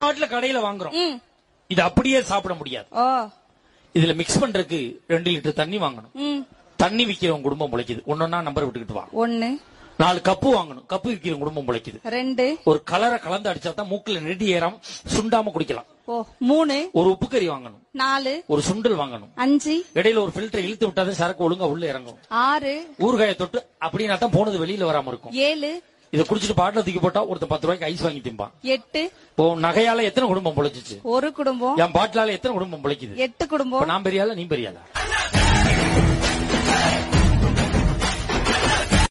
பாட்டில கடையில வாங்குறோம் ம் இது அப்படியே சாப்பிட முடியாது ஓ இதுல மிக்ஸ் பண்றதுக்கு ரெண்டு லிட்டர் தண்ணி வாங்கணும் ம் தண்ணி விக்கிறவன் குடும்பம் பிழைக்குது ஒன்னொன்னா நம்பர் விட்டுக்கிட்டு வா ஒன்னு நாலு கப்பு வாங்கணும் கப்பு விக்கிற குடும்பம் பிழைக்குது ரெண்டு ஒரு கலரை கலந்து அடிச்சா தான் மூக்குல நெடி ஏறாம சுண்டாம குடிக்கலாம் ஓ மூணு ஒரு உப்பு கறி வாங்கணும் நாலு ஒரு சுண்டல் வாங்கணும் அஞ்சு இடையில ஒரு ஃபில்டர் இழுத்து விட்டாதான் சரக்கு ஒழுங்கா உள்ள இறங்கும் ஆறு ஊறுகாயை தொட்டு அப்படின்னா தான் போனது வெளியில வராம இருக்கும் ஏழு இதை குடிச்சிட்டு பாட்டில தூக்கி போட்டா ஒருத்தன் பத்து ரூபாய்க்கு ஐஸ் வாங்கி திம்பான் எட்டு இப்போ நகையால எத்தனை குடும்பம் பிழைச்சிச்சு ஒரு குடும்பம் என் பாட்டிலால எத்தனை குடும்பம் பிழைக்குது எட்டு குடும்பம் இப்ப நான் பெரியாளா நீ பெரியாளா